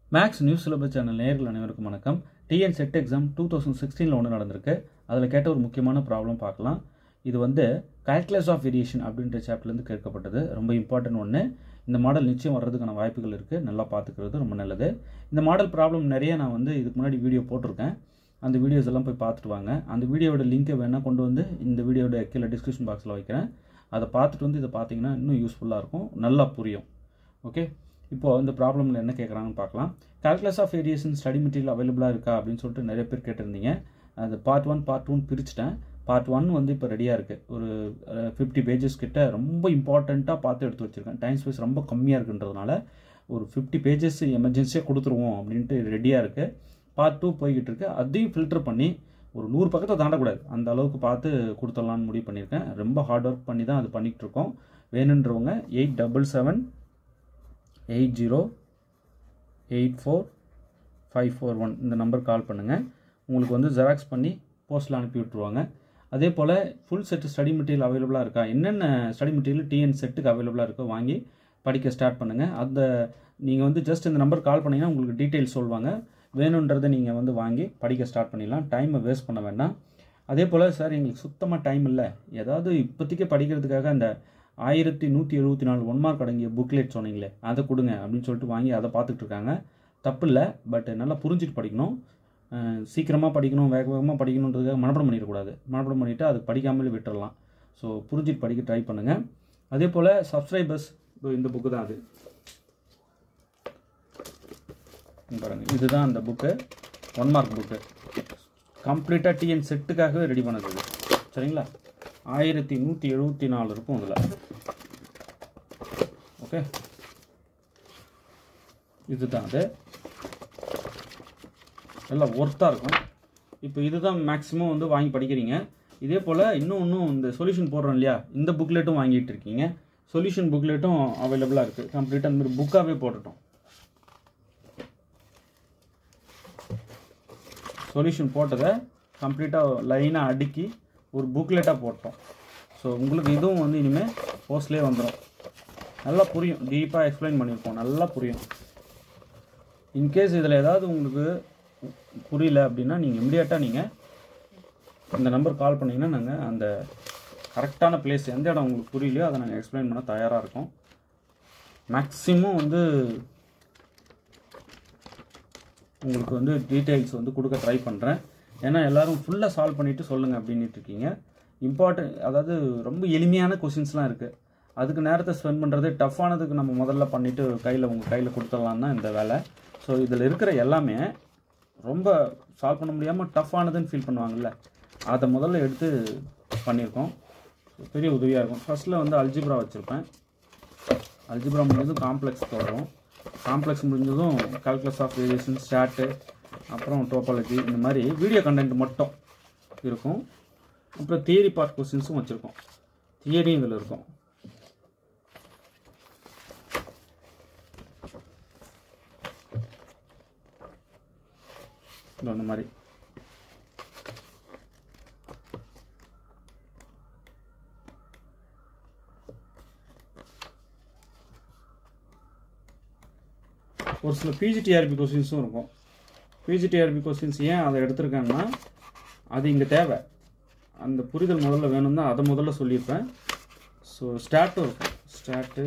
maths news syllabus channel நேயர்கள் அனைவருக்கும் வணக்கம் TN SET exam two thousand சிக்ஸ்டீனில் ஒன்று நடந்திருக்கு அதில் கேட்ட ஒரு முக்கியமான ப்ராப்ளம் பார்க்கலாம் இது வந்து கால்குலஸ் ஆஃப் வேரியேஷன் அப்படின்ற சாப்டர்லேருந்து கேட்கப்பட்டது ரொம்ப இம்பார்ட்டன்ட் ஒன்று இந்த மாடல் நிச்சயம் வர்றதுக்கான வாய்ப்புகள் இருக்குது நல்லா பார்த்துக்கிறது ரொம்ப நல்லது இந்த மாடல் ப்ராப்ளம் நிறைய நான் வந்து இதுக்கு முன்னாடி வீடியோ போட்டிருக்கேன் அந்த வீடியோஸ் எல்லாம் போய் பார்த்துட்டு வாங்க அந்த வீடியோட லிங்கை வேணால் கொண்டு வந்து இந்த வீடியோட கீழே டிஸ்கிரிப்ஷன் பாக்ஸில் வைக்கிறேன் அதை பார்த்துட்டு வந்து இதை பார்த்தீங்கன்னா இன்னும் யூஸ்ஃபுல்லாக இருக்கும் நல்லா புரியும் ஓகே இப்போ இந்த ப்ராப்ளமில் என்ன கேட்குறாங்கன்னு பார்க்கலாம் calculus of variation study material அவைலபிளாக இருக்கா அப்படின்னு சொல்லிட்டு நிறைய பேர் கேட்டிருந்தீங்க அது பார்ட் ஒன் பார்ட் டூன்னு பிரிச்சுட்டேன் பார்ட் ஒன் வந்து இப்போ ரெடியாக இருக்குது ஒரு ஃபிஃப்டி பேஜஸ் கிட்ட ரொம்ப இம்பார்ட்டண்ட்டாக பார்த்து எடுத்து வச்சுருக்கேன் டைம் ஸ்பேஸ் ரொம்ப கம்மியாக இருக்குன்றதுனால ஒரு ஃபிஃப்டி பேஜஸ் எமர்ஜென்சியாக கொடுத்துருவோம் அப்படின்ட்டு ரெடியாக இருக்குது பார்ட் டூ போய்கிட்டு இருக்கு அதையும் ஃபில்டர் பண்ணி ஒரு நூறு பக்கத்தை தாண்டக்கூடாது அந்த அளவுக்கு பார்த்து கொடுத்துடலான்னு முடிவு பண்ணியிருக்கேன் ரொம்ப ஹார்ட் ஒர்க் பண்ணி தான் அது பண்ணிகிட்டு இருக்கோம் வேணுன்றவங்க eight double seven eight zero eight four five four one இந்த நம்பர் கால் பண்ணுங்கள் உங்களுக்கு வந்து ஜெராக்ஸ் பண்ணி போஸ்ட்டில் அனுப்பி விட்ருவாங்க அதே போல் ஃபுல் செட்டு ஸ்டடி மெட்டீரியல் அவைலபிளாக இருக்கா என்னென்ன ஸ்டடி மெட்டீரியல் டிஎன் செட்டுக்கு அவைலபிளாக இருக்கோ வாங்கி படிக்க ஸ்டார்ட் பண்ணுங்கள் அந்த நீங்கள் வந்து ஜஸ்ட் இந்த நம்பர் கால் பண்ணிங்கன்னா உங்களுக்கு டீட்டெயில்ஸ் சொல்லுவாங்க வேணுன்றதை நீங்கள் வந்து வாங்கி படிக்க ஸ்டார்ட் பண்ணிடலாம் டைமை வேஸ்ட் பண்ண வேண்டாம் அதே போல் சார் எங்களுக்கு சுத்தமாக டைம் இல்லை ஏதாவது இப்போதைக்கு படிக்கிறதுக்காக அந்த ஆயிரத்தி நூற்றி எழுபத்தி நாலு ஒன் மார்க் அடங்கிய புக்லெட் சொன்னீங்களே அதை கொடுங்க அப்படின்னு சொல்லிட்டு வாங்கி அதை பார்த்துட்டு இருக்காங்க தப்பு இல்லை பட் நல்லா புரிஞ்சுட்டு படிக்கணும் சீக்கிரமாக படிக்கணும் வேக வேகமாக படிக்கணுன்றதுக்காக மனப்படம் பண்ணிடக்கூடாது மனப்படம் பண்ணிவிட்டு அது படிக்காமலே விட்டுறலாம் ஸோ புரிஞ்சுட்டு படிக்க ட்ரை பண்ணுங்கள் அதே போல் சப்ஸ்கிரைபர்ஸ் இந்த புக்கு தான் அது பாருங்கள் இதுதான் அந்த புக்கு ஒன் மார்க் புக்கு கம்ப்ளீட்டாக டிஎன் செட்டுக்காகவே ரெடி பண்ணது இது சரிங்களா ஆயிரத்தி நூற்றி எழுபத்தி நாலு இருக்கும் இதில் ஓகே இதுதான் அது எல்லாம் ஒர்த்தாக இருக்கும் இப்போ இதுதான் மேக்ஸிமம் வந்து வாங்கி படிக்கிறீங்க இதே போல் இன்னும் இன்னும் இந்த சொல்யூஷன் போடுறோம் இல்லையா இந்த புக்லெட்டும் வாங்கிட்டு இருக்கீங்க சொல்யூஷன் புக்லெட்டும் அவைலபிளாக இருக்குது கம்ப்ளீட்டாக அந்த மாதிரி புக்காகவே போட்டுட்டோம் சொல்யூஷன் போட்டதை கம்ப்ளீட்டாக லைனாக அடுக்கி ஒரு புக்லெட்டாக போட்டோம் ஸோ உங்களுக்கு இதுவும் வந்து இனிமேல் போஸ்ட்லேயே வந்துடும் நல்லா புரியும் டீப்பாக எக்ஸ்பிளைன் பண்ணியிருப்போம் நல்லா புரியும் இன்கேஸ் இதில் ஏதாவது உங்களுக்கு புரியல அப்படின்னா நீங்கள் இம்மிடியட்டாக நீங்கள் இந்த நம்பர் கால் பண்ணிங்கன்னா நாங்கள் அந்த கரெக்டான பிளேஸ் எந்த இடம் உங்களுக்கு புரியலையோ அதை நாங்கள் எக்ஸ்பிளைன் பண்ண தயாராக இருக்கோம் மேக்ஸிமம் வந்து உங்களுக்கு வந்து டீட்டெயில்ஸ் வந்து கொடுக்க ட்ரை பண்ணுறேன் ஏன்னா எல்லோரும் ஃபுல்லாக சால்வ் பண்ணிவிட்டு சொல்லுங்கள் அப்படின்ட்டு இருக்கீங்க இம்பார்ட்டன்ட் அதாவது ரொம்ப எளிமையான கொஷின்ஸ்லாம் இருக்குது அதுக்கு நேரத்தை ஸ்பெண்ட் பண்ணுறது டஃப்பானதுக்கு நம்ம முதல்ல பண்ணிவிட்டு கையில் உங்கள் கையில் கொடுத்துடலாம் தான் இந்த வேலை ஸோ இதில் இருக்கிற எல்லாமே ரொம்ப சால்வ் பண்ண முடியாமல் டஃப்பானதுன்னு ஃபீல் பண்ணுவாங்கல்ல அதை முதல்ல எடுத்து பண்ணியிருக்கோம் பெரிய உதவியாக இருக்கும் ஃபஸ்ட்டில் வந்து அல்ஜிப்ரா வச்சுருப்பேன் அல்ஜிப்ரா முடிஞ்சதும் காம்ப்ளெக்ஸ் தொடரும் காம்ப்ளெக்ஸ் முடிஞ்சதும் கால்குலஸ் ஆஃப் வேரியேஷன் ஸ்டாட்டு அப்புறம் டோபாலஜி இந்த மாதிரி வீடியோ கண்டென்ட் மட்டும் இருக்கும் அப்புறம் தியரி பார்ட் கொஸ்டின்ஸும் வச்சுருக்கோம் தியரியும் இதில் இருக்கும் இந்த மாதிரி ஒரு சில பிஜிடிஆர்பி கொஸ்டின்ஸும் இருக்கும் பிஜிடிஆர்பி கொஸ்டின்ஸ் ஏன் அதை எடுத்திருக்காங்கன்னா அது இங்கே தேவை அந்த புரிதல் முதல்ல வேணும் தான் அதை முதல்ல சொல்லியிருப்பேன் ஸோ ஸ்டாட்டும் இருக்கும் ஸ்டாட்டு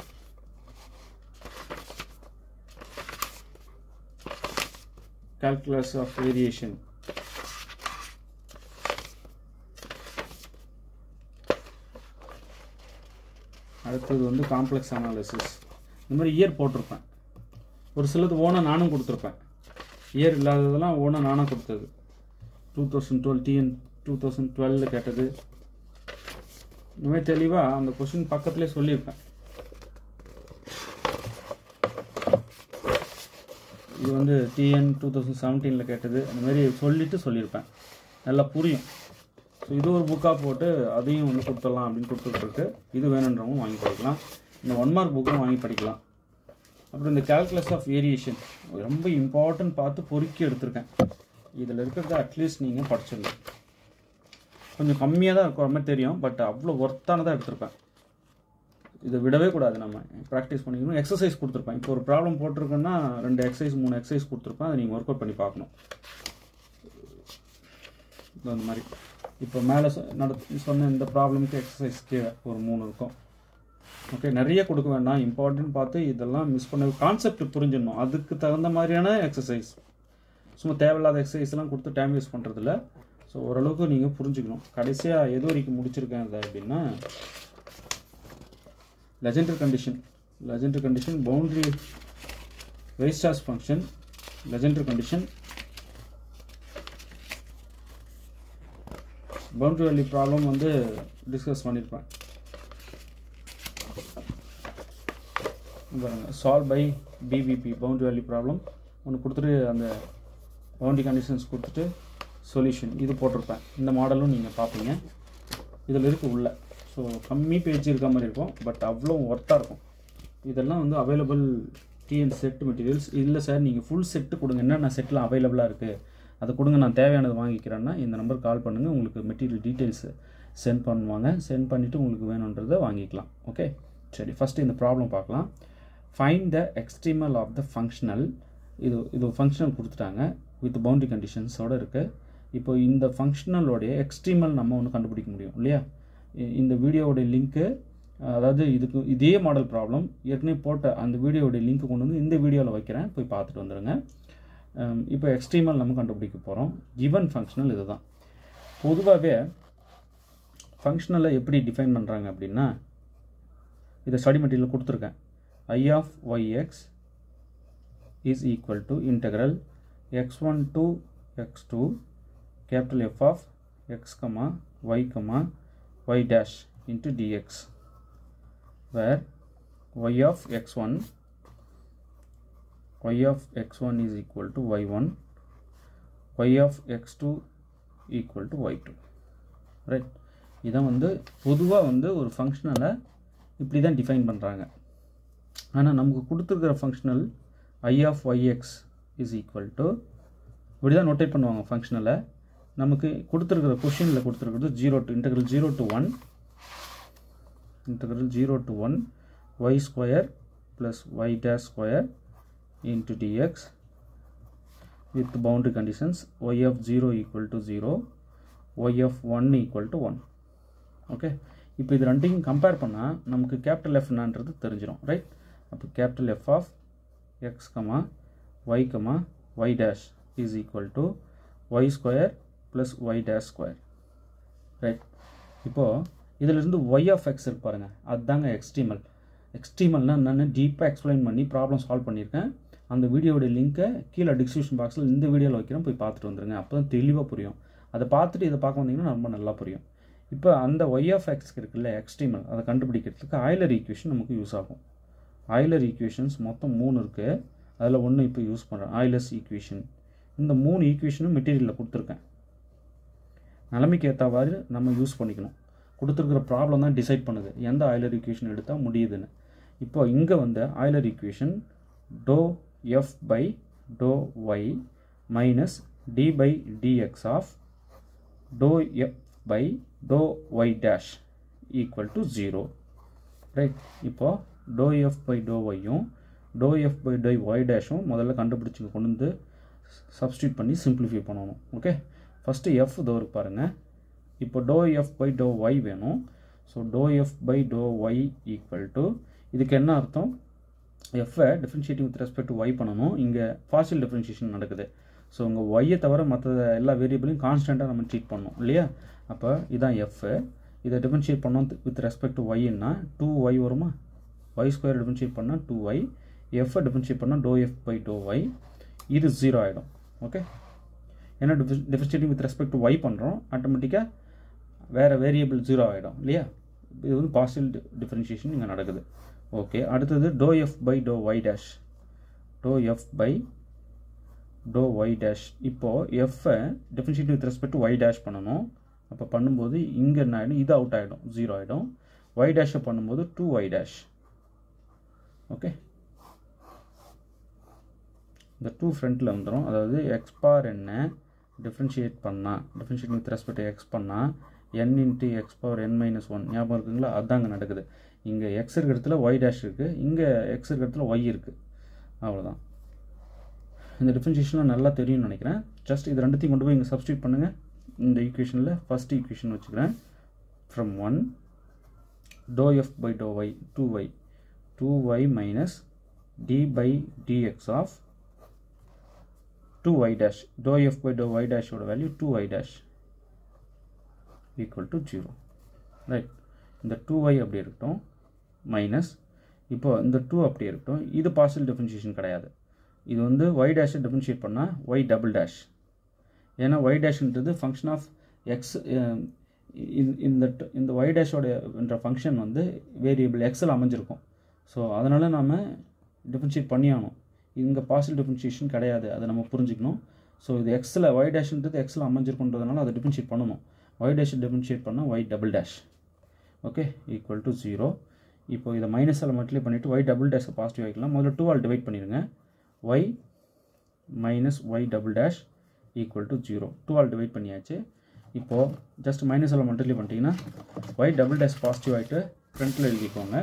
calculus of variation அடுத்தது வந்து காம்ப்ளெக்ஸ் அனாலிசிஸ் இந்த மாதிரி இயர் போட்டிருப்பேன் ஒரு சிலது ஓனாக நானும் கொடுத்துருப்பேன் இயர் இல்லாததெல்லாம் ஓனாக நானாக கொடுத்தது two thousand twelve TN two thousand டுவெலில் கேட்டது இந்த மாதிரி தெளிவாக அந்த கொஷின் பக்கத்துலேயே சொல்லியிருப்பேன் இது வந்து டிஎன் டூ தௌசண்ட் செவன்டீனில் கேட்டது அந்த மாதிரி சொல்லிவிட்டு சொல்லியிருப்பேன் நல்லா புரியும் ஸோ இது ஒரு புக்காக போட்டு அதையும் வந்து கொடுத்துடலாம் அப்படின்னு கொடுத்துட்ருக்கு இது வேணுன்றவங்க வாங்கி படிக்கலாம் இந்த ஒன் மார்க் புக்கும் வாங்கி படிக்கலாம் அப்புறம் இந்த கேல்குலஸ் ஆஃப் வேரியேஷன் ரொம்ப இம்பார்ட்டன்ட் பார்த்து பொறுக்கி எடுத்திருக்கேன் இதில் இருக்கிறத அட்லீஸ்ட் நீங்கள் படிச்சிடணும் கொஞ்சம் கம்மியாக தான் இருக்கிற மாதிரி தெரியும் பட் அவ்வளோ ஒர்த்தானதாக எடுத்திருப்பேன் இதை விடவே கூடாது நம்ம ப்ராக்டிஸ் பண்ணிக்கணும் எக்ஸசைஸ் கொடுத்துருப்பேன் இப்போ ஒரு ப்ராப்ளம் போட்டிருக்கோன்னா ரெண்டு எக்ஸசைஸ் மூணு எக்ஸசைஸ் கொடுத்துருப்பேன் அதை நீங்கள் ஒர்க் அவுட் பண்ணி பார்க்கணும் இது அந்த மாதிரி இப்போ மேலே நட சொன்ன இந்த ப்ராப்ளமுக்கு எக்ஸசைஸ் கீழே ஒரு மூணு இருக்கும் ஓகே நிறைய கொடுக்க வேண்டாம் இம்பார்ட்டன்ட் பார்த்து இதெல்லாம் மிஸ் பண்ண கான்செப்ட் புரிஞ்சிடணும் அதுக்கு தகுந்த மாதிரியான எக்ஸசைஸ் சும்மா தேவையில்லாத எக்ஸசைஸ்லாம் கொடுத்து டைம் வேஸ்ட் பண்ணுறதில்ல ஸோ ஓரளவுக்கு நீங்கள் புரிஞ்சுக்கணும் கடைசியாக எது வரைக்கும் முடிச்சிருக்கேன் அதை அப்படின்னா Legendre condition Legendre condition boundary Weierstrass function Legendre condition boundary value problem வந்து டிஸ்கஸ் பண்ணியிருப்பேன் பாருங்க சால்வ் பை பிபிபி பவுண்டரி வேல்யூ ப்ராப்ளம் ஒன்று கொடுத்துட்டு அந்த பவுண்டரி கண்டிஷன்ஸ் கொடுத்துட்டு சொல்யூஷன் இது போட்டிருப்பேன் இந்த மாடலும் நீங்கள் பார்ப்பீங்க இதில் இருக்குது உள்ள ஸோ கம்மி பேஜ் இருக்க மாதிரி இருக்கும் பட் அவ்வளோ ஒர்த்தாக இருக்கும் இதெல்லாம் வந்து அவைலபிள் டிஎன் செட் மெட்டீரியல்ஸ் இல்லை சார் நீங்கள் ஃபுல் செட்டு கொடுங்க என்னென்ன செட்லாம் அவைலபிளாக இருக்குது அதை கொடுங்க நான் தேவையானது வாங்கிக்கிறேன்னா இந்த நம்பர் கால் பண்ணுங்கள் உங்களுக்கு மெட்டீரியல் டீட்டெயில்ஸ் சென்ட் பண்ணுவாங்க சென்ட் பண்ணிவிட்டு உங்களுக்கு வேணுன்றதை வாங்கிக்கலாம் ஓகே சரி ஃபஸ்ட்டு இந்த ப்ராப்ளம் பார்க்கலாம் find the extremal of the functional இது இது ஃபங்க்ஷனல் கொடுத்துட்டாங்க வித் பவுண்டரி கண்டிஷன்ஸோடு இருக்குது இப்போ இந்த ஃபங்க்ஷனலோடைய எக்ஸ்ட்ரீமல் நம்ம ஒன்று கண்டுபிடிக்க முடியும் இல்லையா இ- இந்த வீடியோவோடைய லிங்க்கு அதாவது இதுக்கு இதே மாடல் ப்ராப்ளம் ஏற்கனவே போட்ட அந்த வீடியோவோடைய லிங்க் கொண்டு வந்து இந்த வீடியோவில் வைக்கிறேன் போய் பார்த்துட்டு வந்துடுங்க அம், இப்போ எக்ஸ்ட்ரீமல் நம்ம கண்டுபிடிக்க போகிறோம் கிவன் ஃபங்க்ஷனல் இதுதான் பொதுவாகவே ஃபங்க்ஷனலை எப்படி டிஃபைன் பண்ணுறாங்க அப்படின்னா இதை ஸ்டடி மெட்டீரியல் கொடுத்துருக்கேன் I of y x is equal to integral x1 to x2 capital F of x comma y comma y dash into dx where y of x1 y of x1 is equal to y1 y of x2 equal to y2 right இதான் வந்து பொதுவாக வந்து ஒரு ஃபங்க்ஷனலை இப்படி தான் define பண்ணுறாங்க ஆனால் நமக்கு கொடுத்துருக்கிற functional I of y x is equal to இப்படி தான் நோட்டேட் பண்ணுவாங்க ஃபங்க்ஷனலை நமக்கு கொடுத்துருக்கிற கொஷினில் கொடுத்துருக்கிறது zero to integral zero to one integral zero to one y square plus y dash square into d x with boundary conditions y of 0 equal to 0 y of 1 equal to 1 okay இப்போ இது ரெண்டையும் compare பண்ணால் நமக்கு capital F என்னன்றது தெரிஞ்சிடும் right அப்போ capital F of x comma y comma y dash is equal to y square plus y dash square right இப்போது இதிலிருந்து ஒய் ஆஃப் எக்ஸ் இருக்கு பாருங்கள் அதுதாங்க எக்ஸ்ட்ரீமல் எக்ஸ்ட்ரீமல்னால் என்னென்னு டீப்பாக எக்ஸ்பிளைன் பண்ணி ப்ராப்ளம் சால்வ் பண்ணியிருக்கேன் அந்த வீடியோட லிங்க்கை கீழே டிஸ்கிரிப்ஷன் பாக்ஸில் இந்த வீடியோவில் வைக்கிறேன் போய் பார்த்துட்டு வந்துருங்க அப்போ தான் தெளிவாக புரியும் அதை பார்த்துட்டு இதை பார்க்க வந்தீங்கன்னா ரொம்ப நல்லா புரியும் இப்போ அந்த ஒய் ஆஃப் எக்ஸ்க்கு இருக்குல்ல எக்ஸ்ட்ரீமல் அதை கண்டுபிடிக்கிறதுக்கு ஆயிலர் ஈக்குவேஷன் நமக்கு யூஸ் ஆகும் ஆயிலர் ஈக்குவேஷன்ஸ் மொத்தம் மூணு இருக்குது அதில் ஒன்று இப்போ யூஸ் பண்ணுறேன் ஆயிலர்ஸ் ஈக்குவேஷன் இந்த மூணு ஈக்குவேஷனும் மெட்டீரியலில் கொடுத்துருக்கேன் நிலைமைக்கு ஏற்றவாறு நம்ம யூஸ் பண்ணிக்கணும் கொடுத்துருக்கிற ப்ராப்ளம் தான் டிசைட் பண்ணுது எந்த ஆயிலர் ஈக்குவேஷன் எடுத்தால் முடியுதுன்னு இப்போ இங்கே வந்து Euler equation do f by do y minus d by dx of do f by do y dash equal to zero right இப்போ டோ எஃப் பை டோ ஒய்யும் do f by do y டேஷும் முதல்ல கண்டுபிடிச்சி கொண்டு வந்து substitute பண்ணி simplify பண்ணணும் okay first F இதோ இருக்கு பாருங்கள் இப்போ do f by do y வேணும் so do f by do y equal to இதுக்கு என்ன அர்த்தம் f by differentiating with respect to y பண்ணணும் இங்கே பார்ஷியல் டிஃப்ரென்ஷியேஷன் நடக்குது ஸோ உங்க ஒய்யை தவிர மற்ற எல்லா வேரியபிளையும் கான்ஸ்டண்ட்டாக நம்ம ட்ரீட் பண்ணணும் இல்லையா அப்போ இதான் எஃப் இதை டிஃப்ரென்ஷியேட் பண்ணோம் வித் ரெஸ்பெக்ட் டு ஒய்னா டூ ஒய் வருமா ஒய் ஸ்கொயர் டிஃப்ரென்ஷியேட் பண்ணால் டூ ஒய் எஃப்ஐ டிஃப்ரென்ஷியேட் பண்ணால் do f by do y இது ஜீரோ ஆகிடும் ஓகே ஏன்னா differentiating with respect to y பண்ணுறோம் ஆட்டோமேட்டிக்காக வேறு வேரியபிள் ஜீரோ ஆகிடும் இல்லையா இது வந்து பார்ஷியல் டிஃப்ரென்ஷியேஷன் இங்கே நடக்குது ஓகே அடுத்தது do f by do y dash do f by do y dash இப்போது f by differentiate with respect to y dash பண்ணணும் அப்போ பண்ணும்போது இங்கே என்ன ஆகிடும் இது அவுட் ஆகிடும் ஜீரோ ஆகிடும் ஒய் டேஷை பண்ணும்போது டூ ஒய் டேஷ் ஓகே இந்த டூ ஃப்ரண்ட்டில் வந்துடும் அதாவது எக்ஸ் பார் என்ன டிஃப்ரென்ஷியேட் பண்ணால் டிஃப்ரென்ஷியேட் வித் ரெஸ்பெக்ட் எக்ஸ் பண்ணால் n into x power n minus one ஞாபகம் இருக்குங்களா அதாங்க நடக்குது இங்கே எக்ஸ் இருக்கிற இடத்துல ஒய் டேஷ் இருக்குது இங்கே எக்ஸ் இருக்கிற இடத்துல ஒய் இருக்குது அவ்வளோதான் இந்த டிஃப்ரென்ஷியேஷன்லாம் நல்லா தெரியும்னு நினைக்கிறேன் ஜஸ்ட் இது ரெண்டுத்தையும் கொண்டு போய் இங்கே சப்ஸ்டியூட் பண்ணுங்கள் இந்த ஈக்குவேஷனில் ஃபஸ்ட் ஈக்குவேஷன் வச்சுக்கிறேன் from one do f by do y two y two y minus d by dx of two y dash do f by do y டேஷோட value two y dash equal to zero right இந்த two y அப்படி இருக்கட்டும் minus இப்போ இந்த two அப்படி இருக்கட்டும் இது parcel differentiation கிடையாது இது வந்து ஒய் டேஷை டிஃபரன்ஷியேட் பண்ணால் ஒய் டபுள் டேஷ் ஏன்னா ஒய் டேஷ்ன்றது ஃபங்க்ஷன் ஆஃப் எக்ஸ் இந்த ட- இந்த ஒய் டேஷோட என்ற ஃபங்க்ஷன் வந்து வேரியபிள் எக்ஸில் அமைஞ்சிருக்கும் ஸோ அதனால் நாம் டிஃபரன்ஷியேட் பண்ணி ஆகணும் இங்கே பார்சல் டிஃபரன்ஷியேஷன் கிடையாது அதை நம்ம புரிஞ்சுக்கணும் ஸோ இது எக்ஸில் ஒய் டேஷ்ன்றது எக்ஸில் அமைஞ்சிருக்குன்றதுனால அதை டிஃபரன்ஷியேட் பண்ணணும் ஒய் டேஷை டிஃபரன்ஷியேட் பண்ணால் y double dash okay equal to zero இப்போ இதை மைனஸ் ஆல் மல்டிப்ளை பண்ணிவிட்டு ஒய் டபுள் டேஷை பாசிட்டிவ் ஆகிக்கலாம் முதல்ல டூ ஆல் டிவைட் பண்ணிடுங்க y minus y double dash equal to zero two all divide பண்ணியாச்சு இப்போது ஜஸ்ட் மைனஸ் ஆல் மல்டிப்ளை பண்ணிட்டீங்கன்னா ஒய் டபுள் டேஷ் பாசிட்டிவ் ஆகிட்டு ஃப்ரண்ட்டில் எழுதிக்கோங்க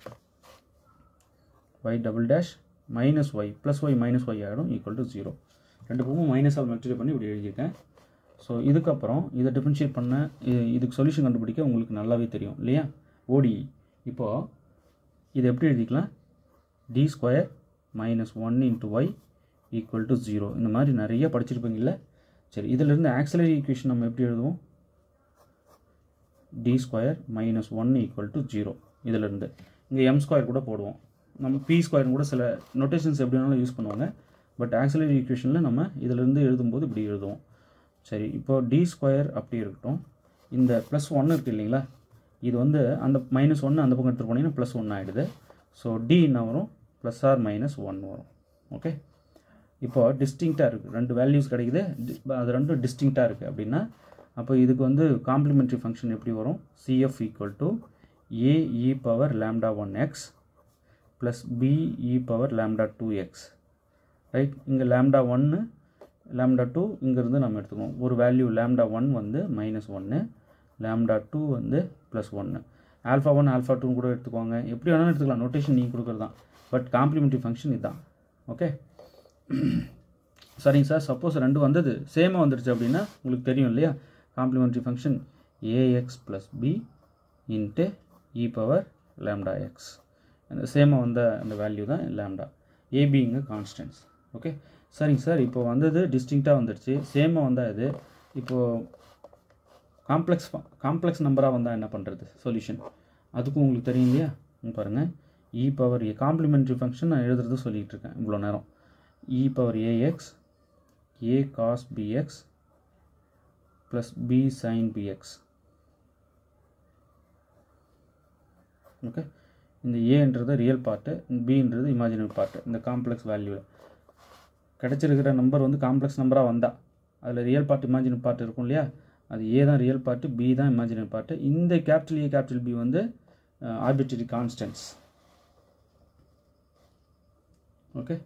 y double dash minus y plus y minus y ஆகிடும் equal to zero ரெண்டு பக்கமும் minus all multiply பண்ணி இப்படி எழுதியிருக்கேன் ஸோ இதுக்கப்புறம் இதை டிஃபரன்ஷியேட் பண்ண இ- இதுக்கு சொல்யூஷன் கண்டுபிடிக்க உங்களுக்கு நல்லாவே தெரியும் இல்லையா ஓடி இப்போது இது எப்படி எழுதிக்கலாம் d square minus one into y equal to zero இந்த மாதிரி நிறைய படிச்சிருப்பீங்கல்ல சரி இதிலிருந்து ஆக்சிலரி ஈக்குவேஷன் நம்ம எப்படி எழுதுவோம் d square minus one equal to zero இதிலிருந்து இங்கே எம் ஸ்கொயர் கூட போடுவோம் நம்ம பி ஸ்கொயர் கூட சில நொட்டேஷன்ஸ் எப்படி வேணாலும் யூஸ் பண்ணுவாங்க பட் ஆக்சிலரி ஈக்குவேஷனில் நம்ம இதிலிருந்து எழுதும்போது இப்படி எழுதுவோம் சரி இப்போ டி ஸ்கொயர் அப்படி இருக்கட்டும் இந்த ப்ளஸ் ஒன்று இருக்குது இல்லைங்களா இது வந்து அந்த மைனஸ் ஒன்று அந்த பக்கம் எடுத்துகிட்டு போனீங்கன்னா ப்ளஸ் ஒன்று ஆகிடுது ஸோ டி என்ன வரும் ப்ளஸ் ஆர் மைனஸ் ஒன் வரும் ஓகே இப்போ டிஸ்டிங்க்டாக இருக்குது ரெண்டு வேல்யூஸ் கிடைக்குது di- அது ரெண்டும் டிஸ்டிங்க்டாக இருக்குது அப்படின்னா அப்போ இதுக்கு வந்து காம்ப்ளிமெண்ட்ரி ஃபங்க்ஷன் எப்படி வரும் CF equal to a e power lambda one x plus b e power lambda two x right இங்கே லேம்டா ஒன்று லேம்டா டூ இங்கேருந்து நம்ம எடுத்துக்குவோம் ஒரு வேல்யூ லேம்டா ஒன் வந்து மைனஸ் ஒன்று லேம்டா டூ வந்து ப்ளஸ் ஒன்று ஆல்ஃபா ஒன் ஆல்ஃபா டூ கூட எடுத்துக்கோங்க எப்படி வேணாலும் எடுத்துக்கலாம் நோட்டேஷன் நீங்கள் கொடுக்குறது தான் பட் காம்ப்ளிமெண்ட்ரி ஃபங்க்ஷன் இதுதான் ஓகே சரிங்க சார் சப்போஸ் ரெண்டு வந்தது சேமாக வந்துடுச்சு அப்படின்னா உங்களுக்கு தெரியும் இல்லையா complementary function ax plus b into e power lambda x அந்த சேமாக வந்த அந்த வேல்யூ தான் லேம்டா ஏபிங்க கான்ஸ்டன்ஸ் ஓகே சரிங்க சார் இப்போ வந்தது டிஸ்டிங்க்டாக வந்துடுச்சு சேமாக வந்தால் இது இப்போது காம்ப்ளெக்ஸ் காம்ப்ளெக்ஸ் நம்பராக வந்தால் என்ன பண்ணுறது சொல்யூஷன் அதுக்கும் உங்களுக்கு தெரியும் இல்லையா இங்க பாருங்கள் e power a complementary function நான் எழுதுறது சொல்லிகிட்டு இருக்கேன் இவ்வளோ நேரம் e power a x a cos b x plus b sine b x okay இந்த ஏன்றது ரியல் பார்ட்டு பின்றது இமேஜினரி பார்ட்டு இந்த காம்ப்ளெக்ஸ் வேல்யூவில் கிடச்சிருக்கிற நம்பர் வந்து காம்ப்ளெக்ஸ் நம்பராக வந்தால் அதில் ரியல் பார்ட் இமேஜினரி பார்ட் இருக்கும் இல்லையா அது ஏ தான் ரியல் பார்ட்டு பி தான் இமேஜினரி பார்ட்டு இந்த கேபிட்டல் ஏ கேபிட்டல் பி வந்து ஆர்பிட்டரி கான்ஸ்டன்ஸ் ஓகே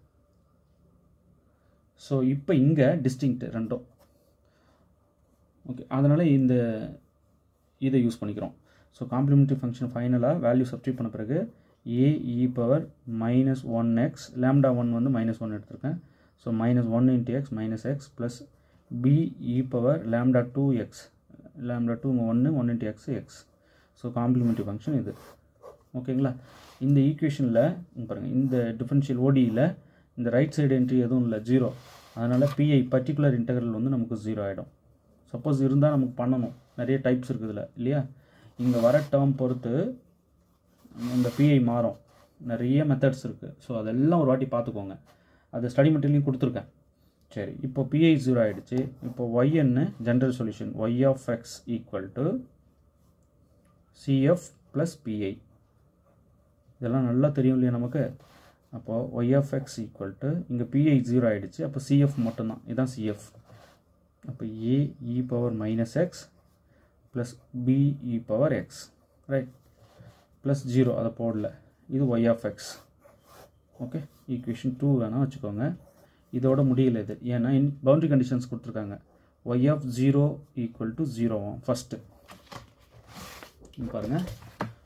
ஸோ இப்போ இங்கே டிஸ்டிங்க்ட் ரெண்டும் ஓகே அதனால் இந்த இதை யூஸ் பண்ணிக்கிறோம் ஸோ காம்ப்ளிமெண்ட்ரி ஃபங்க்ஷன் ஃபைனலாக வேல்யூ சப்ஸ்டியூட் பண்ண பிறகு a e power minus one x lambda one வந்து மைனஸ் ஒன் எடுத்திருக்கேன் so minus one into x minus x plus B e power lambda two x lambda two ஒன்று one into x x so complementary function இது ஓகேங்களா இந்த ஈக்குவேஷனில் பாருங்கள் இந்த differential ஓடியில் இந்த ரைட் சைடு என்ட்ரி எதுவும் இல்லை ஜீரோ அதனால் பிஐ பர்டிகுலர் இன்டெக்ரல் வந்து நமக்கு ஜீரோ ஆகிடும் சப்போஸ் இருந்தால் நமக்கு பண்ணணும் நிறைய டைப்ஸ் இருக்குது இதில் இல்லையா இங்கே வர டேர்ம் பொறுத்து இந்த பிஐ மாறும் நிறைய மெத்தட்ஸ் இருக்குது ஸோ அதெல்லாம் ஒரு வாட்டி பார்த்துக்கோங்க அது ஸ்டடி மெட்டீரியலையும் கொடுத்துருக்கேன் சரி இப்போ பிஐ ஜீரோ ஆகிடுச்சு இப்போ ஒய்என்னு general solution y of x equal to CF plus PI இதெல்லாம் நல்லா தெரியும் இல்லையா நமக்கு அப்போது y of x equal to இங்கே பிஐ ஜீரோ ஆகிடுச்சு அப்போ சிஎஃப் மட்டும்தான் இதுதான் சிஎஃப் அப்போ a e power minus x plus b e power x right plus zero அதை போடல இது y of x okay equation two வேணால் வச்சுக்கோங்க இதோட முடியல இது ஏன்னா இன் பவுண்டரி கண்டிஷன்ஸ் கொடுத்துருக்காங்க y of zero equal to ஜீரோவும் ஃபஸ்ட்டு பாருங்கள்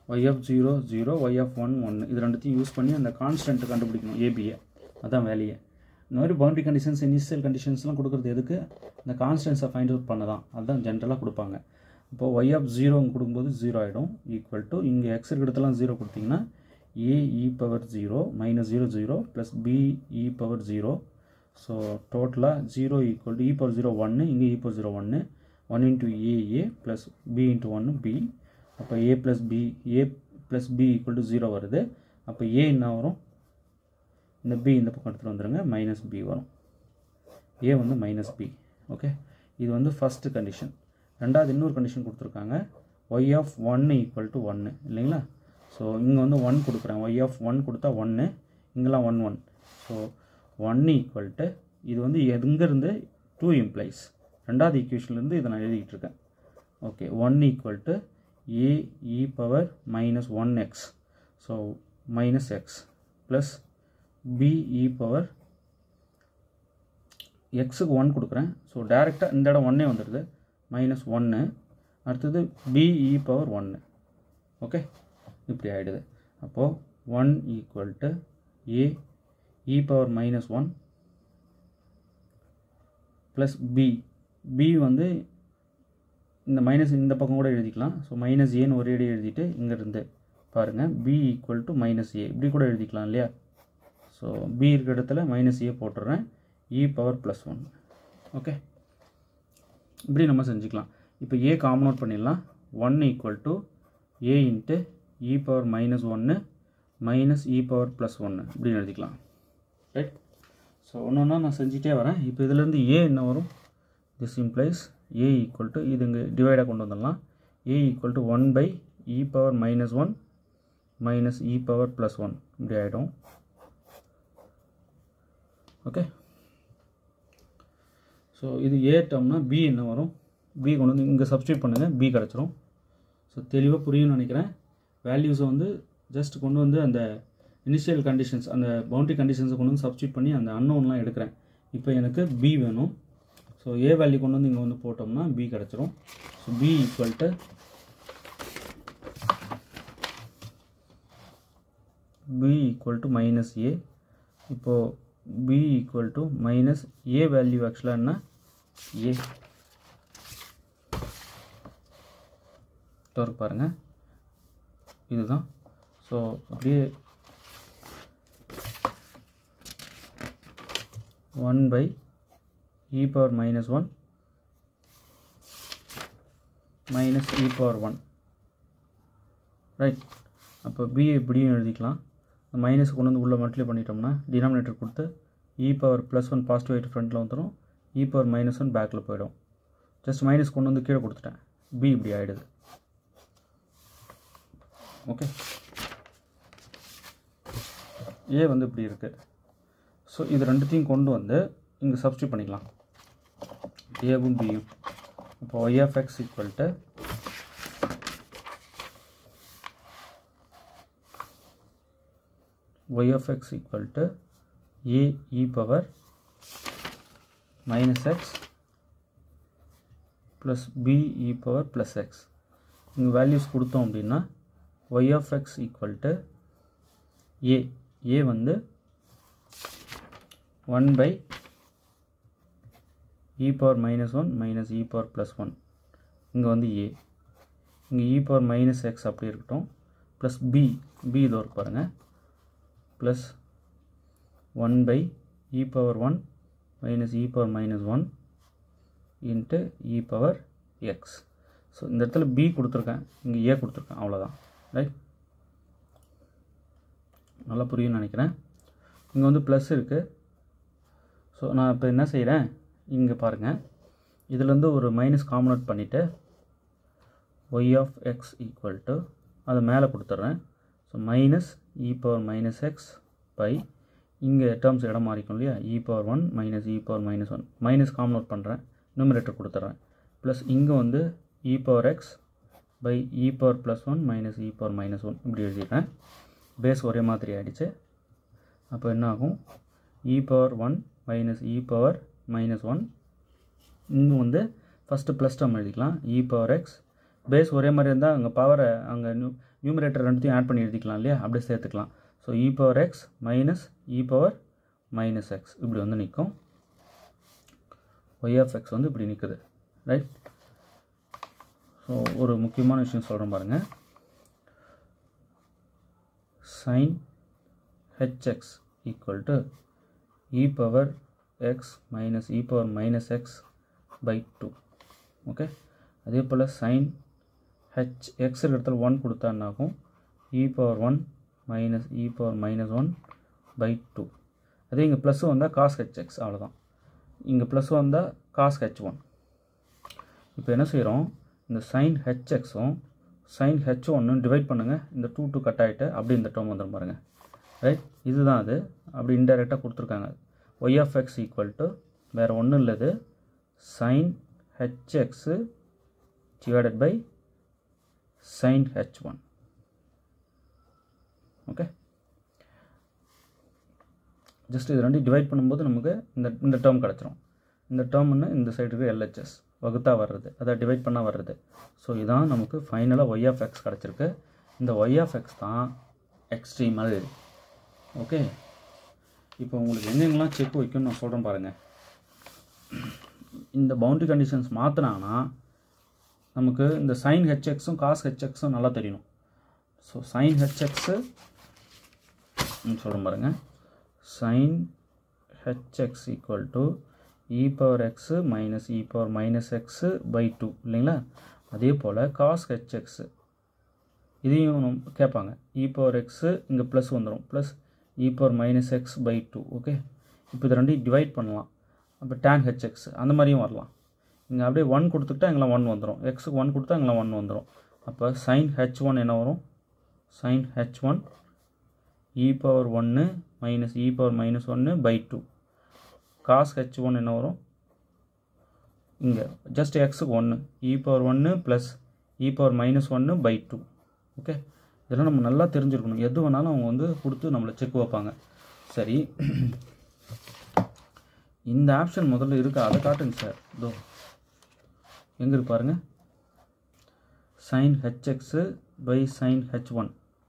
y of zero zero y of one ஒன்று இது ரெண்டுத்தையும் யூஸ் பண்ணி அந்த கான்ஸ்டன்ட் கண்டுபிடிக்கணும் ஏபியை அதான் வேலையை இந்த மாதிரி பவுண்டரி கண்டிஷன்ஸ் இனிஷியல் கண்டிஷன்ஸ்லாம் கொடுக்குறது எதுக்கு இந்த கான்ஸ்டன்ஸை ஃபைண்ட் அவுட் பண்ண தான் அதுதான் ஜென்ரலாக கொடுப்பாங்க இப்போ ஒய் ஆஃப் ஜீரோ கொடுக்கும்போது ஜீரோ ஆகிடும் ஈக்குவல் டு இங்கே எக்ஸ் இருக்கிறதுலாம் ஜீரோ கொடுத்தீங்கன்னா a e power zero minus zero zero plus B e power zero so டோட்டலாக zero equal to e power zero ஒன்று இங்கே இ பவர் ஜீரோ ஒன்று one into a a plus b into ஒன்று b அப்போ a plus b a plus b equal to zero வருது அப்போ ஏ என்ன வரும் இந்த பி இந்த பக்கம் எடுத்துகிட்டு வந்துடுங்க மைனஸ் பி வரும் ஏ வந்து மைனஸ் பி ஓகே இது வந்து ஃபஸ்ட்டு கண்டிஷன் ரெண்டாவது இன்னொரு கண்டிஷன் கொடுத்துருக்காங்க ஒய் ஆஃப் ஒன்று ஈக்குவல் டு ஒன்று இல்லைங்களா ஸோ இங்கே வந்து ஒன் கொடுக்குறேன் ஒய் ஆஃப் ஒன் கொடுத்தா ஒன்று இங்கெல்லாம் one one so one equal to இது வந்து எங்கேருந்து டூ இம்ப்ளைஸ் ரெண்டாவது ஈக்குவேஷன்லேருந்து இதை நான் எழுதிக்கிட்டு இருக்கேன் okay one equal to a e power minus one x so minus x plus B e power எக்ஸுக்கு ஒன் கொடுக்குறேன் ஸோ டேரெக்டாக இந்த இடம் ஒன்னே வந்துடுது மைனஸ் ஒன்று அடுத்தது பி இ பவர் ஒன்று ஓகே இப்படி ஆகிடுது அப்போது one equal to a e power minus one plus b b வந்து இந்த மைனஸ் இந்த பக்கம் கூட எழுதிக்கலாம் ஸோ மைனஸ் ஏன்னு ஒரே அடி எழுதிட்டு இங்கேருந்து பாருங்கள் b equal to minus a இப்படி கூட எழுதிக்கலாம் இல்லையா ஸோ பி இருக்கிற இடத்துல மைனஸ் ஏ போட்டுடுறேன் e power plus one okay இப்படி நம்ம செஞ்சுக்கலாம் இப்போ ஏ காமன் அவுட் பண்ணிடலாம் one equal to a into e power minus ஒன்று மைனஸ் இ பவர் ப்ளஸ் ஒன்று இப்படின்னு எழுதிக்கலாம் ரைட் ஸோ ஒன்று ஒன்றா நான் செஞ்சுட்டே வரேன் இப்போ இதுலேருந்து ஏ என்ன வரும் this implies a equal to இது இங்கே டிவைடாக கொண்டு வந்துடலாம் a equal to one by e power minus one minus e power plus one இப்படி ஆகிடும் ஓகே ஸோ இது ஏ டேர்ம்னா பி என்ன வரும் பி கொண்டு வந்து இங்கே சப்ஸ்டியூட் பண்ணுங்கள் பி கிடச்சிரும் ஸோ தெளிவாக புரியும்னு நினைக்கிறேன் வேல்யூஸை வந்து ஜஸ்ட் கொண்டு வந்து அந்த இனிஷியல் கண்டிஷன்ஸ் அந்த பவுண்டரி கண்டிஷன்ஸை கொண்டு வந்து சப்ஸ்டியூட் பண்ணி அந்த அன்னோன்லாம் எடுக்கிறேன் இப்போ எனக்கு பி வேணும் ஸோ ஏ வேல்யூ கொண்டு வந்து இங்கே வந்து போட்டோம்னா பி கிடச்சிரும் so b equal to b equal to minus a இப்போது b equal to minus a value ஆக்சுவலாக என்ன ஏ டோர்க் பாருங்கள் இதுதான் ஸோ அப்படியே one by e power minus one minus e power one right அப்போ பி இப்படியும் எழுதிக்கலாம் மைனஸ் கொண்டு வந்து உள்ளே மல்டிப்ளை பண்ணிட்டோம்னா டினாமினேட்டர் கொடுத்து e power plus one positive ஆகிட்டு ஃப்ரண்ட்டில் வந்துடும் இ பவர் மைனஸ் ஒன் பேக்கில் போயிடும் ஜஸ்ட் மைனஸ் கொண்டு வந்து கீழே கொடுத்துட்டேன் பி இப்படி ஆகிடுது ஓகே ஏ வந்து இப்படி இருக்குது ஸோ இது ரெண்டுத்தையும் கொண்டு வந்து இங்கே சப்ஸ்டியூட் பண்ணிக்கலாம் ஏவும் பியும் இப்போ y of x equal to y of x equal to a e power minus x plus b e power plus x இங்கே வேல்யூஸ் கொடுத்தோம் அப்படின்னா y of x equal to a a வந்து 1 by e power minus 1 minus e power plus 1 இங்கே வந்து a இங்கே e power minus x அப்படி இருக்கட்டும் plus b b இதோ இருக்கு பாருங்கள் plus 1 by e power 1 minus e power minus 1 into e power x so இந்த இடத்துல b கொடுத்துருக்கேன் இங்கே a கொடுத்துருக்கேன் அவ்வளோதான் ரைட் நல்லா புரியும்னு நினைக்கிறேன் இங்கே வந்து ப்ளஸ் இருக்குது ஸோ நான் இப்போ என்ன செய்கிறேன் இங்கே பாருங்கள் இதுலேருந்து ஒரு மைனஸ் காமனேட் பண்ணிவிட்டு y of x equal to அதை மேலே கொடுத்துட்றேன் so minus e power minus x by இங்கே டேர்ம்ஸ் இடம் மாறிக்கும் இல்லையா e power one minus e power minus one minus common out பண்ணுறேன் நியூமரேட்டர் கொடுத்துட்றேன் ப்ளஸ் இங்கே வந்து e power x by e power plus one minus e power minus one இப்படி எழுதிடுறேன் பேஸ் ஒரே மாதிரி ஆகிடுச்சு அப்போ என்ன ஆகும் e power one minus e power minus one இங்கே வந்து ஃபஸ்ட்டு ப்ளஸ் டேர்ம் எழுதிக்கலாம் இ பவர் எக்ஸ் பேஸ் ஒரே மாதிரி இருந்தால் அங்கே பவரை அங்கே நியூ நியூமரேட்டர் ரெண்டுத்தையும் ஆட் பண்ணி எழுதிக்கலாம் இல்லையா அப்படியே சேர்த்துக்கலாம் so e power x minus e power minus x இப்படி வந்து நிற்கும் ஒய் ஆஃப் எக்ஸ் வந்து இப்படி நிற்குது ரைட் ஸோ ஒரு முக்கியமான விஷயம் சொல்கிறேன் பாருங்கள் sine hx equal to e power x minus e power minus x by 2 okay அதே போல் sin h x இருக்கிற இடத்துல 1 கொடுத்தா என்ன ஆகும் e power 1 minus e power minus 1 by 2 அதே இங்கே ப்ளஸ் வந்தால் காஸ் hx அவ்வளோதான் இங்கே ப்ளஸ் வந்தால் காஸ் ஹெச் ஒன் இப்போ என்ன செய்கிறோம் இந்த சைன் ஹெச்எக்ஸும் சைன் ஹெச் ஒன்னும் டிவைட் பண்ணுங்கள் இந்த டூ டூ கட் ஆகிட்டு அப்படி இந்த டேர்ம் வந்துடும் பாருங்கள் ரைட் இதுதான் அது அப்படி இன்டெரக்டாக கொடுத்துருக்காங்க y of x equal to வேறு ஒன்றும் இல்லது sine h x divided by sine h one okay just இது ரெண்டையும் டிவைட் பண்ணும்போது நமக்கு இந்த இந்த டேர்ம் கிடச்சிரும் இந்த டேர்ம்னு இந்த சைடுக்கு எல்ஹெச்எஸ் வகுத்தா வர்றது அதை டிவைட் பண்ணால் வர்றது ஸோ இதான் நமக்கு ஃபைனலாக ஒய் ஆஃப் எக்ஸ் கிடச்சிருக்கு இந்த ஒய் ஆஃப் எக்ஸ் தான் எக்ஸ்ட்ரீமல் ஓகே இப்போ உங்களுக்கு எங்கெங்கெல்லாம் செக் வைக்கும்னு நான் சொல்கிறேன் பாருங்கள் இந்த பவுண்டரி கண்டிஷன்ஸ் மாற்றினாங்கன்னா நமக்கு இந்த சைன் ஹெச்எக்ஸும் காஸ் ஹெச்எக்ஸும் நல்லா தெரியணும் ஸோ சைன் ஹெச்எக்ஸு சொல்கிறேன் பாருங்கள் sine h x equal to e power x minus e power minus x by two இல்லைங்களா அதே போல் காஸ் ஹெச்எக்ஸு இதையும் நம்ம கேட்பாங்க இ பவர் எக்ஸு இங்கே ப்ளஸ் வந்துடும் plus e power minus x by two okay இப்போ இது ரெண்டையும் டிவைட் பண்ணலாம் அப்போ டேன் ஹெச்எக்ஸ் அந்த மாதிரியும் வரலாம் இங்கே அப்படியே ஒன் கொடுத்துக்கிட்டா எங்கெல்லாம் ஒன் வந்துடும் எக்ஸுக்கு ஒன் கொடுத்தா எங்கெல்லாம் ஒன் வந்துடும் அப்போ சைன் ஹெச் ஒன் என்ன வரும் sine h one e power ஒன்று மைனஸ் இ பவர் மைனஸ் ஒன்று by two cos h one என்ன வரும் இங்கே ஜஸ்ட் எக்ஸுக்கு ஒன்று இ பவர் ஒன்று ப்ளஸ் இ பவர் மைனஸ் ஒன்று பை டூ ஓகே இதெல்லாம் நம்ம நல்லா தெரிஞ்சிருக்கணும் எது வேணாலும் அவங்க வந்து கொடுத்து நம்மளை செக் வைப்பாங்க சரி இந்த ஆப்ஷன் முதல்ல இருக்கா அதை காட்டுங்க சார் இதோ எங்கே இருக்கு பாருங்க sine h x by sine h one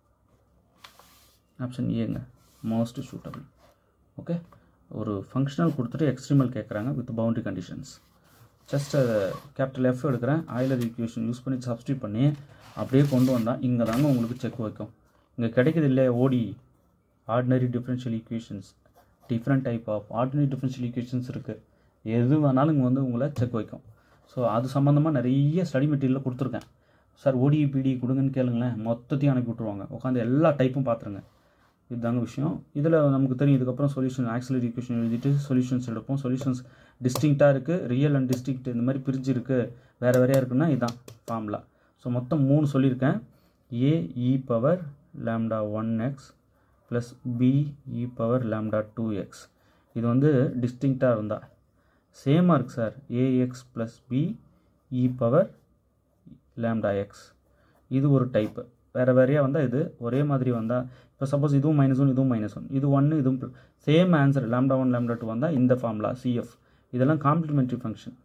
option ஏங்க மோஸ்ட் சூட்டபிள் ஓகே ஒரு ஃபங்க்ஷனல் கொடுத்துட்டு எக்ஸ்ட்ரீமல் கேட்குறாங்க வித் பவுண்டரி கண்டிஷன்ஸ் ஜஸ்ட் அதை கேபிட்டல் எஃப் எடுக்கிறேன் ஆயிலர் ஈக்குவேஷன் யூஸ் பண்ணி சப்ஸ்டியூட் பண்ணி அப்படியே கொண்டு வந்தால் இங்கே தாங்க உங்களுக்கு செக் வைக்கும் இங்கே கிடைக்குது இல்லையா O D ordinary differential equations different type of ordinary differential equations இருக்குது எது வேணாலும் இங்கே வந்து உங்களை செக் வைக்கும் ஸோ அது சம்மந்தமாக நிறைய ஸ்டடி மெட்டீரியலில் கொடுத்துருக்கேன் சார் ஓடிபிடி கொடுங்கன்னு கேளுங்களேன் மொத்தத்தையும் அனுப்பி விட்ருவாங்க உட்காந்து எல்லா டைப்பும் பார்த்துருங்க இதுதாங்க விஷயம் இதில் நமக்கு தெரியும் இதுக்கப்புறம் சொல்யூஷன் ஆக்சிலரி ஈக்குவேஷன் எழுதிட்டு சொல்யூஷன்ஸ் எடுப்போம் சொல்யூஷன்ஸ் டிஸ்டிங்க்டாக இருக்குது ரியல் அண்ட் டிஸ்டிங்க்ட் இந்த மாதிரி பிரிஞ்சு இருக்குது வேறு வேறையாக இருக்குன்னா இதுதான் ஃபார்முலா ஸோ மொத்தம் மூணு சொல்லியிருக்கேன் A e power lambda one x plus B e power lambda two x இது வந்து டிஸ்டிங்க்டாக இருந்தால் சேமாக இருக்குது sir A x plus B e power lambda x இது ஒரு டைப்பு வேறு வேறையாக வந்தால் இது ஒரே மாதிரி வந்தால் இப்போ சப்போஸ் இதுவும் மைனஸ் ஒன் இதுவும் மைனஸ் ஒன் இது ஒன்று இதுவும் same answer lambda one lambda two வந்தால் இந்த ஃபார்முலா சிஎஃப் இதெல்லாம் காம்ப்ளிமெண்ட்ரி ஃபங்க்ஷன்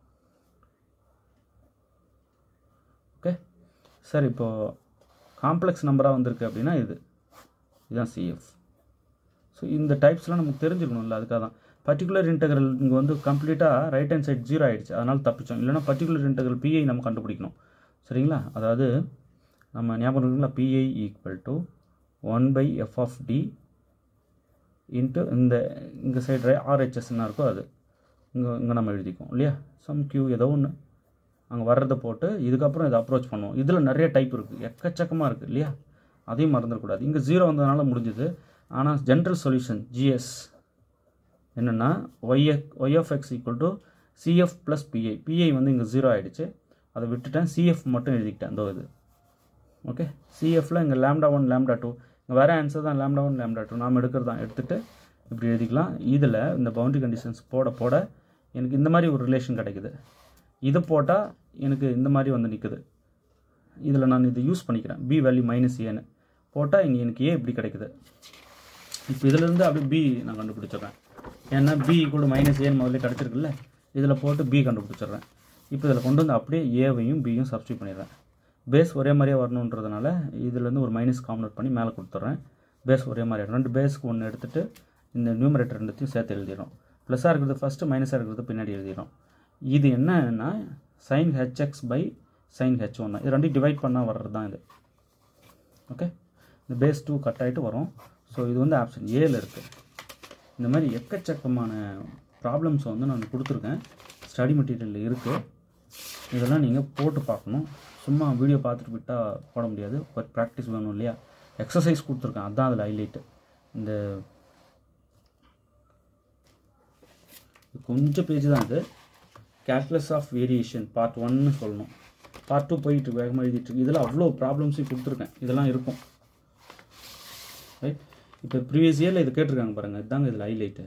ஓகே சார் இப்போது காம்ப்ளெக்ஸ் நம்பராக வந்திருக்கு அப்படின்னா இது இதுதான் சிஎஃப் ஸோ இந்த டைப்ஸ்லாம் நமக்கு தெரிஞ்சுக்கணும்ல அதுக்காக தான் பர்டிகுலர் இன்டெகிரல் இங்கே வந்து கம்ப்ளீட்டாக ரைட் ஹேண்ட் சைட் ஜீரோ ஆகிடுச்சு அதனால் தப்பிச்சோம் இல்லைனா பர்டிகுலர் இன்டெகிரல் பிஐ நம்ம கண்டுபிடிக்கணும் சரிங்களா அதாவது நம்ம ஞாபகம் இருக்குங்களா P I equal to one by F of D into இந்த இங்கே சைடு ஆர்ஹெச்எஸ் என்ன இருக்கோ அது இங்கே இங்கே நம்ம எழுதிக்குவோம் இல்லையா சம் கியூ ஏதோ ஒன்று அங்கே வர்றதை போட்டு இதுக்கப்புறம் இதை அப்ரோச் பண்ணுவோம் இதில் நிறைய டைப் இருக்குது எக்கச்சக்கமாக இருக்குது இல்லையா அதையும் மறந்துடக்கூடாது இங்கே ஜீரோ வந்ததுனால முடிஞ்சுது ஆனால் ஜென்ரல் சொல்யூஷன் ஜிஎஸ் என்னென்னா y y of x equal to CF plus P I P I வந்து இங்கே ஜீரோ ஆகிடுச்சு அதை விட்டுட்டேன் சிஎஃப் மட்டும் எழுதிக்கிட்டேன் அந்த இது ஓகே சிஎஃப்பில் இங்கே லேம்டா ஒன் லேம்டா டூ இங்கே வேறு ஆன்சர் தான் லேம்டா ஒன் லேம்டா டூ நாம் எடுக்கிறது தான் எடுத்துகிட்டு இப்படி எழுதிக்கலாம் இதில் இந்த பவுண்டரி கண்டிஷன்ஸ் போட போட எனக்கு இந்த மாதிரி ஒரு ரிலேஷன் கிடைக்குது இது போட்டால் எனக்கு இந்த மாதிரி வந்து நிற்குது இதில் நான் இதை யூஸ் பண்ணிக்கிறேன் பி வேல்யூ மைனஸ் ஏன்னு போட்டால் இங்கே எனக்கு ஏ இப்படி கிடைக்குது இப்போ இதிலேருந்து அப்படியே பி நான் கண்டுபிடிச்சிடுறேன் ஏன்னா பி கூட மைனஸ் ஏன்னு முதல்ல கிடச்சிருக்குல்ல இதில் போட்டு பி கண்டுபிடிச்சிடுறேன் இப்போ இதில் கொண்டு வந்து அப்படியே ஏவையும் பியும் சப்ஸ்டியூட் பண்ணிடுறேன் பேஸ் ஒரே மாதிரியே வரணுன்றதுனால இதுலேருந்து ஒரு மைனஸ் காமனேட் பண்ணி மேலே கொடுத்துட்றேன் பேஸ் ஒரே மாதிரி ஆகிடும் ரெண்டு பேஸ்க்கு ஒன்று எடுத்துகிட்டு இந்த நியூமரேட்டர் ரெண்டுத்தையும் சேர்த்து எழுதிடும் ப்ளஸ்ஸாக இருக்கிறது ஃபஸ்ட்டு மைனஸாக இருக்கிறது பின்னாடி எழுதிடும் இது என்னன்னா sine h x by sine h one தான் இது ரெண்டையும் டிவைட் பண்ணால் வர்றது தான் இது ஓகே இந்த பேஸ் டூ கட் ஆகிட்டு வரும் ஸோ இது வந்து ஆப்ஷன் ஏல இருக்குது இந்த மாதிரி எக்கச்சக்கமான ப்ராப்ளம்ஸ் வந்து நான் கொடுத்துருக்கேன் ஸ்டடி மெட்டீரியலில் இருக்குது இதெல்லாம் நீங்கள் போட்டு பார்க்கணும் சும்மா வீடியோ பார்த்துட்டு விட்டால் போட முடியாது ஒரு ப்ராக்டிஸ் வேணும் இல்லையா எக்ஸசைஸ் கொடுத்துருக்கேன் அதுதான் அதில் ஹைலைட்டு இந்த கொஞ்சம் பேஜ் தான் இது கேல்குலஸ் ஆஃப் வேரியேஷன் பார்ட் ஒன்னு சொல்லணும் பார்ட் டூ போயிட்டு வேகமாக எழுதிட்டு இருக்கு இதில் அவ்வளோ ப்ராப்ளம்ஸையும் கொடுத்துருக்கேன் இதெல்லாம் இருக்கும் ரைட் இப்போ ப்ரீவியஸ் இயரில் இது கேட்டிருக்காங்க பாருங்கள் இதுதாங்க இதில் ஹைலைட்டு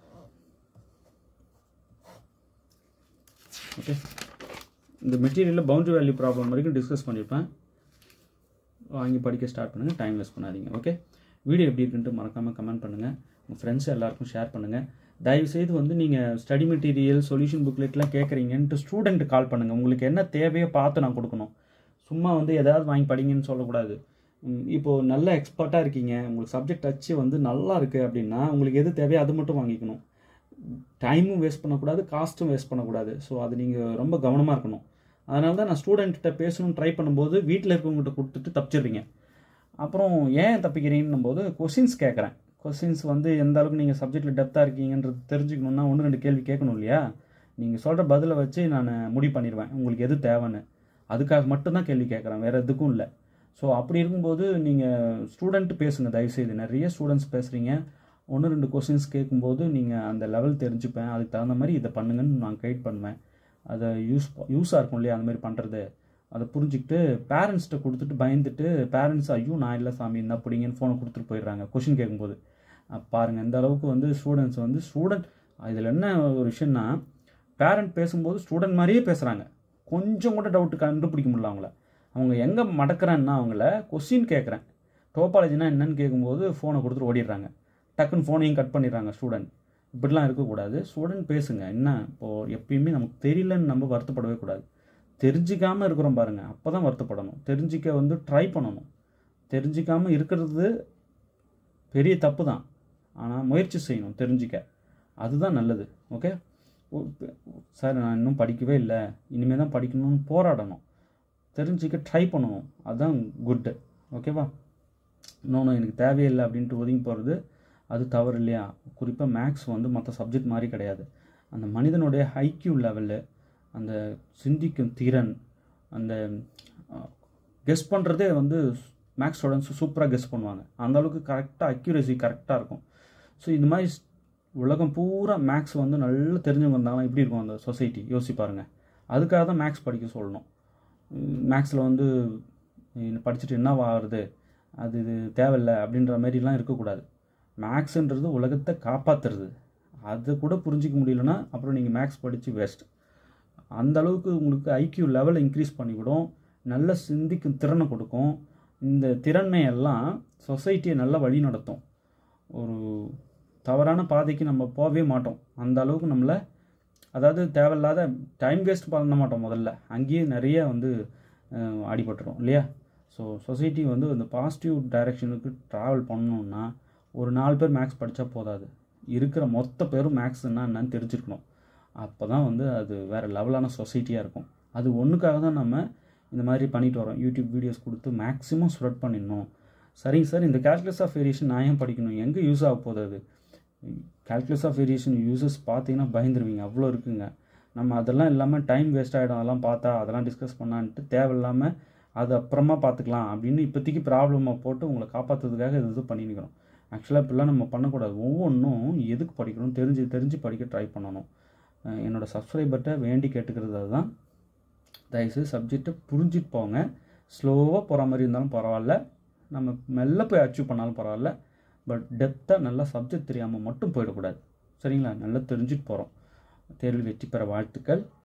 ஓகே இந்த மெட்டீரியலில் பவுண்டரி வேல்யூ ப்ராப்ளம் வரைக்கும் டிஸ்கஸ் பண்ணியிருப்பேன் வாங்கி படிக்க ஸ்டார்ட் பண்ணுங்கள் டைம் வேஸ்ட் பண்ணாதீங்க ஓகே வீடியோ எப்படி இருக்குன்ட்டு மறக்காமல் கமெண்ட் பண்ணுங்கள் உங்கள் ஃப்ரெண்ட்ஸ் எல்லாருக்கும் ஷேர் பண்ணுங்கள் தயவுசெய்து வந்து நீங்கள் ஸ்டடி மெட்டீரியல் சொல்யூஷன் புக்லெட்லாம் கேட்குறீங்கன்ட்டு ஸ்டூடெண்ட் கால் பண்ணுங்கள் உங்களுக்கு என்ன தேவையோ பார்த்து நான் கொடுக்கணும் சும்மா வந்து எதாவது வாங்கி படிங்கன்னு சொல்லக்கூடாது ம், இப்போது நல்ல எக்ஸ்பர்ட்டாக இருக்கீங்க உங்களுக்கு சப்ஜெக்ட் அச்சு வந்து நல்லா இருக்குது அப்படின்னா உங்களுக்கு எது தேவையோ அது மட்டும் வாங்கிக்கணும் டைமும் வேஸ்ட் பண்ணக்கூடாது காஸ்ட்டும் வேஸ்ட் பண்ணக்கூடாது ஸோ அது நீங்கள் ரொம்ப கவனமாக இருக்கணும் அதனால தான் நான் ஸ்டூடெண்ட்கிட்ட பேசணும்னு ட்ரை பண்ணும்போது வீட்டில் இருக்கவங்ககிட்ட கொடுத்துட்டு தப்பிச்சிடுறீங்க அப்புறம் ஏன் தப்பிக்கிறீங்கன்னும் போது கொஷின்ஸ் கேட்குறேன் கொஷின்ஸ் வந்து எந்த அளவுக்கு நீங்கள் சப்ஜெக்டில் டெப்த்தாக இருக்கீங்கன்றது தெரிஞ்சுக்கணுன்னா ஒன்று ரெண்டு கேள்வி கேட்கணும் இல்லையா நீங்கள் சொல்கிற பதிலை வச்சு நான் முடிவு பண்ணிடுவேன் உங்களுக்கு எது தேவைன்னு அதுக்காக மட்டும்தான் கேள்வி கேட்குறேன் வேறு எதுக்கும் இல்லை ஸோ அப்படி இருக்கும்போது நீங்கள் ஸ்டூடெண்ட் பேசுங்க தயவுசெய்து நிறைய ஸ்டூடெண்ட்ஸ் பேசுகிறீங்க ஒன்று ரெண்டு கொஸ்டின்ஸ் கேட்கும்போது நீங்கள் அந்த லெவல் தெரிஞ்சுப்பேன் அதுக்கு தகுந்த மாதிரி இதை பண்ணுங்கன்னு நான் கைட் பண்ணுவேன் அதை யூஸ் யூஸாக இருக்கும் இல்லையா அந்த மாதிரி பண்ணுறது அதை புரிஞ்சுக்கிட்டு பேரண்ட்ஸ்கிட்ட கொடுத்துட்டு பயந்துட்டு பேரண்ட்ஸ் ஐயோ நான் இல்லை சாமி என்ன பிடிங்கன்னு ஃபோனை கொடுத்துட்டு போயிடுறாங்க கொஷின் கேட்கும்போது அப்ப பாருங்க எந்த அளவுக்கு வந்து ஸ்டூடெண்ட்ஸ் வந்து ஸ்டூடெண்ட் இதில் என்ன ஒரு விஷயம்னா பேரண்ட் பேசும்போது ஸ்டூடெண்ட் மாதிரியே பேசுகிறாங்க கொஞ்சம் கூட டவுட் கண்டுபிடிக்க முடியல அவங்கள அவங்க எங்கே மடக்கிறான்னா அவங்கள கொஸ்டின் கேட்குறேன் டோபாலஜினா என்னன்னு கேட்கும்போது ஃபோனை கொடுத்துட்டு ஓடிடுறாங்க டக்குன்னு ஃபோனையும் கட் பண்ணிடுறாங்க ஸ்டூடெண்ட் இப்படிலாம் இருக்கக்கூடாது ஸ்டூடெண்ட் பேசுங்க என்ன இப்போது எப்பயுமே நமக்கு தெரியலன்னு நம்ம வருத்தப்படவே கூடாது தெரிஞ்சிக்காமல் இருக்கிறோம் பாருங்கள் அப்போ தான் வருத்தப்படணும் தெரிஞ்சிக்க வந்து ட்ரை பண்ணணும் தெரிஞ்சிக்காமல் இருக்கிறது பெரிய தப்பு தான் ஆனால் முயற்சி செய்யணும் தெரிஞ்சிக்க அதுதான் நல்லது ஓகே சார் நான் இன்னும் படிக்கவே இல்லை இனிமேல் தான் படிக்கணும்னு போராடணும் தெரிஞ்சிக்க ட்ரை பண்ணணும் அதுதான் குட்டு ஓகேவா இன்னொன்று எனக்கு தேவையில்லை அப்படின்ட்டு ஒதுங்கி போகிறது அது தவறு இல்லையா குறிப்பாக மேக்ஸ் வந்து மற்ற சப்ஜெக்ட் மாதிரி கிடையாது அந்த மனிதனுடைய ஹைக்யூ லெவலு அந்த சிந்திக்கும் திறன் அந்த கெஸ் பண்ணுறதே வந்து மேக்ஸ் ஸ்டூடெண்ட்ஸ் சூப்பராக கெஸ் பண்ணுவாங்க அந்த அளவுக்கு கரெக்டாக அக்யூரேசி கரெக்டாக இருக்கும் ஸோ இந்த மாதிரி ஸ்- உலகம் பூரா மேக்ஸ் வந்து நல்லா தெரிஞ்சவங்க இருந்தாங்கன்னா எப்படி இருக்கும் அந்த சொசைட்டி யோசிச்சு பாருங்க அதுக்காக தான் மேக்ஸ் படிக்க சொல்லணும் மேக்ஸில் வந்து இது படிச்சுட்டு என்ன ஆகுறது அது இது தேவையில்லை அப்படின்ற மாதிரிலாம் இருக்கக்கூடாது மேக்ஸுன்றது உலகத்தை காப்பாற்றுறது அது கூட புரிஞ்சிக்க முடியலன்னா அப்புறம் நீங்கள் மேக்ஸ் படித்து வேஸ்ட் அந்த அளவுக்கு உங்களுக்கு ஐக்யூ லெவலை இன்க்ரீஸ் பண்ணிவிடும் நல்ல சிந்திக்கும் திறனை கொடுக்கும் இந்த திறன்மையெல்லாம் சொசைட்டியை நல்லா வழி நடத்தும் ஒரு தவறான பாதைக்கு நம்ம போகவே மாட்டோம் அந்த அளவுக்கு நம்மளை அதாவது தேவையில்லாத டைம் வேஸ்ட் பண்ண மாட்டோம் முதல்ல அங்கேயே நிறைய வந்து அஹ், அடிபட்டுரும் இல்லையா ஸோ சொசைட்டி வந்து இந்த பாசிட்டிவ் டைரெக்ஷனுக்கு ட்ராவல் பண்ணணுன்னா ஒரு நாலு பேர் மேக்ஸ் படித்தா போதாது இருக்கிற மொத்த பேரும் மேக்ஸ்னா என்னன்னு தெரிஞ்சிருக்கணும் அப்போ தான் வந்து அது வேறு லெவலான சொசைட்டியாக இருக்கும் அது ஒன்றுக்காக தான் நம்ம இந்த மாதிரி பண்ணிட்டு வரோம் யூடியூப் வீடியோஸ் கொடுத்து மேக்ஸிமம் ஸ்ப்ரெட் பண்ணிடணும் சரிங்க சார் இந்த கேல்குலஸ் ஆஃப் வேரியேஷன் நான் ஏன் படிக்கணும் எங்கே யூஸ் ஆக போகுது அது கேல்குலஸ் ஆஃப் வேரியேஷன் யூசஸ் பார்த்தீங்கன்னா பயந்துருவீங்க அவ்வளோ இருக்குங்க நம்ம அதெல்லாம் இல்லாமல் டைம் வேஸ்ட் ஆகிடும் அதெல்லாம் பார்த்தா அதெல்லாம் டிஸ்கஸ் பண்ணான்ட்டு தேவையில்லாமல் அது அப்புறமா பார்த்துக்கலாம் அப்படின்னு இப்போதைக்கு ப்ராப்ளமை போட்டு உங்களை காப்பாற்றுறதுக்காக இது இது பண்ணிக்கிறோம் ஆக்சுவலாக இப்படிலாம் நம்ம பண்ணக்கூடாது ஒவ்வொன்றும் எதுக்கு படிக்கணும் தெரிஞ்சு தெரிஞ்சு படிக்க ட்ரை பண்ணணும் அஹ் என்னோட சப்ஸ்கிரைபர்கிட்ட வேண்டி கேட்டுக்கிறது அதுதான் தயவுசெய்து சப்ஜெக்டை புரிஞ்சுட்டு போங்க ஸ்லோவாக போகிற மாதிரி இருந்தாலும் பரவாயில்ல நம்ம மெல்ல போய் அச்சீவ் பண்ணாலும் பரவாயில்ல பட் டெப்த்தாக நல்லா சப்ஜெக்ட் தெரியாமல் மட்டும் போயிடக்கூடாது சரிங்களா நல்லா தெரிஞ்சுட்டு போகிறோம் தேர்வில் வெற்றி பெற வாழ்த்துக்கள்